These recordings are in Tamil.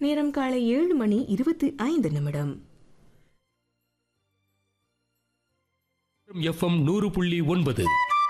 நேரம் காலை ஏழு மணி இருபத்தி ஐந்து நிமிடம் எஃப்எம் நூறு புள்ளி ஒன்பது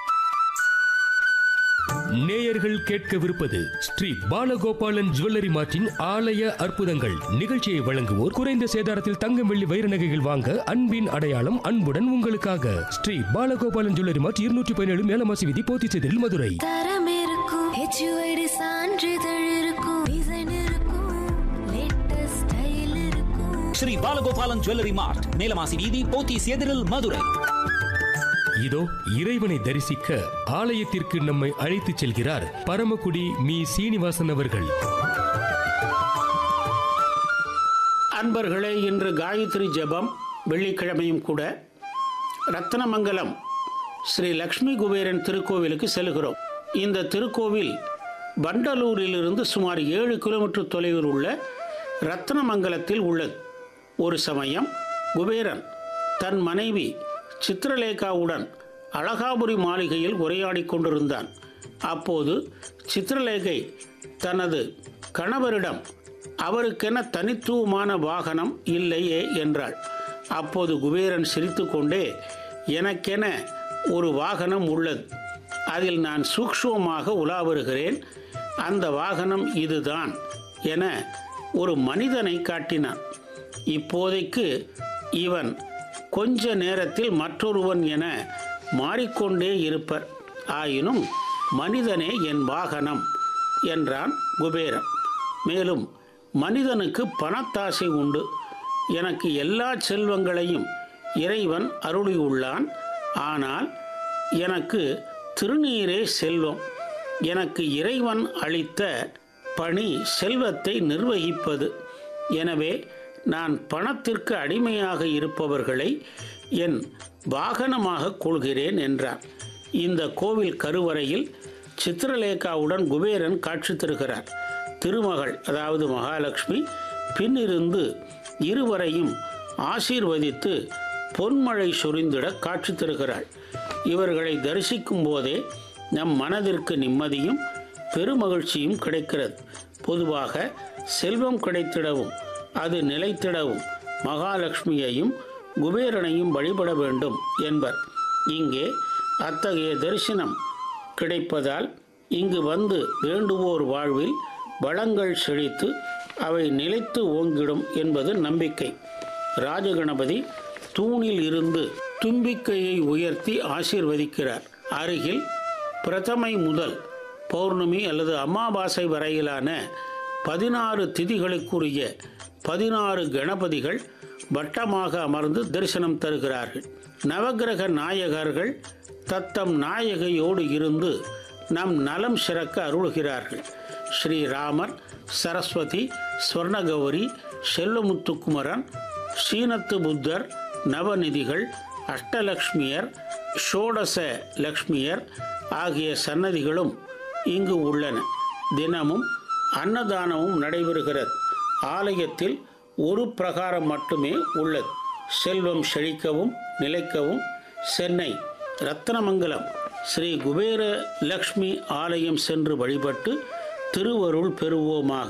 நேயர்கள் கேட்கவிருப்பது ஸ்ரீ பாலகோபாலன் ஜுவல்லரி மார்ட்டின் ஆலய அற்புதங்கள் நிகழ்ச்சியை வழங்குவோர் குறைந்த சேதாரத்தில் தங்கம் வெள்ளி வைர நகைகள் வாங்க அன்பின் அடையாளம் அன்புடன் உங்களுக்காக ஸ்ரீ பாலகோபாலன் ஜுவல்லரி மார்ட் இருநூற்றி பதினேழு மேலமாசி விதி போத்திச்செதில் மதுரை தரம் இருக்கும் ஹெச்யூஐடி சான்றிதழ் இருக்கும் டிசைன் இருக்கும் லேட்டஸ்ட் ஸ்டைல் இருக்கும் ஸ்ரீ பாலகோபாலன் ஜுவல்லரி மார்ட் மேலமாசி வீதி போத்தீஸ் எதிரில் மதுரை இதோ இறைவனை தரிசிக்க ஆலயத்திற்கு நம்மை அழைத்துச் செல்கிறார் பரமக்குடி மீ சீனிவாசன் அவர்கள் அன்பர்களே இன்று காயத்ரி ஜெபம் வெள்ளிக்கிழமையும் கூட ரத்னமங்கலம் ஸ்ரீ லக்ஷ்மி குபேரன் திருக்கோவிலுக்கு செல்கிறோம் இந்த திருக்கோவில் வண்டலூரிலிருந்து சுமார் ஏழு கிலோமீட்டர் தொலைவில் உள்ள ரத்னமங்கலத்தில் உள்ளது ஒரு சமயம் குபேரன் தன் மனைவி சித்திரலேகாவுடன் அழகாபுரி மாளிகையில் உரையாடிக் கொண்டிருந்தான் அப்போது சித்திரலேகை தனது கணவரிடம் அவருக்கென தனித்துவமான வாகனம் இல்லையே என்றாள் அப்போது குபேரன் சிரித்துக்கொண்டே எனக்கென ஒரு வாகனம் உள்ளது அதில் நான் சூக்ஷ்மமாக உலா வருகிறேன் அந்த வாகனம் இதுதான் என ஒரு மனிதனை காட்டினான் இப்போதைக்கு இவன் கொஞ்ச நேரத்தில் மற்றொருவன் என மாறிக்கொண்டே இருப்பர் ஆயினும் மனிதனே என் வாகனம் என்றான் குபேரன் மேலும் மனிதனுக்கு பணத்தாசை உண்டு எனக்கு எல்லா செல்வங்களையும் இறைவன் அருளியுள்ளான் ஆனால் எனக்கு திருநீரே செல்வம் எனக்கு இறைவன் அளித்த பணி செல்வத்தை நிர்வகிப்பது எனவே நான் பணத்திற்கு அடிமையாக இருப்பவர்களை என் வாகனமாக கொள்கிறேன் என்றார் இந்த கோவில் கருவறையில் சித்திரலேகாவுடன் குபேரன் காட்சி தருகிறார் திருமகள் அதாவது மகாலட்சுமி பின்னிருந்து இருவரையும் ஆசீர்வதித்து பொன்மழை சொரிந்திட காட்சி தருகிறாள் இவர்களை தரிசிக்கும் போதே நம் மனதிற்கு நிம்மதியும் பெருமகிழ்ச்சியும் கிடைக்கிறது பொதுவாக செல்வம் கிடைத்திடவும் அது நிலைத்திடவும் மகாலட்சுமியையும் குபேரனையும் வழிபட வேண்டும் என்பர் இங்கே அத்தகைய தரிசனம் கிடைப்பதால் இங்கு வந்து வேண்டுவோர் வாழ்வில் வளங்கள் செழித்து அவை நிலைத்து ஓங்கிடும் என்பது நம்பிக்கை ராஜகணபதி தூணில் இருந்து தும்பிக்கையை உயர்த்தி ஆசீர்வதிக்கிறார் அருகில் பிரதமை முதல் பௌர்ணமி அல்லது அமாவாசை வரையிலான பதினாறு திதிகளுக்குரிய பதினாறு கணபதிகள் வட்டமாக அமர்ந்து தரிசனம் தருகிறார்கள் நவக்கிரக நாயகர்கள் தத்தம் நாயகையோடு இருந்து நம் நலம் சிறக்க அருள்கிறார்கள் ஸ்ரீராமர் சரஸ்வதி ஸ்வர்ணகௌரி செல்வமுத்துக்குமரன் ஸ்ரீனத்து புத்தர் நவநிதிகள் அஷ்டலக்ஷ்மியர் ஷோடச லக்ஷ்மியர் ஆகிய சன்னதிகளும் இங்கு உள்ளன தினமும் அன்னதானமும் நடைபெறுகிறது ஆலயத்தில் ஒரு பிரகாரம் மட்டுமே உள்ளது செல்வம் செழிக்கவும் நிலைக்கவும் சென்னை ரத்னமங்கலம் ஸ்ரீ குபேர லக்ஷ்மி ஆலயம் சென்று வழிபட்டு திருவருள் பெறுவோமாக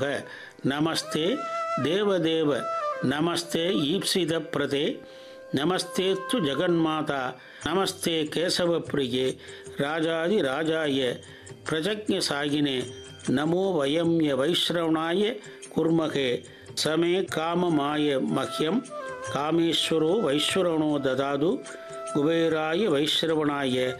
நமஸ்தே தேவதேவ நமஸ்தே ஈப்சித பிரதே நமஸ்தே து ஜெகன்மாதா நமஸ்தே கேசவ பிரியே ராஜாதி ராஜாய பிரஜக்ஞ சாகினே நமோ வயம்ய வைஷ்ரவணாய குர்மகே சமே காமமாய மஹ்யம் காமேஸ்வரோ வைஸ்வரணோ ததாது குபேராய வைஸ்ரவணாய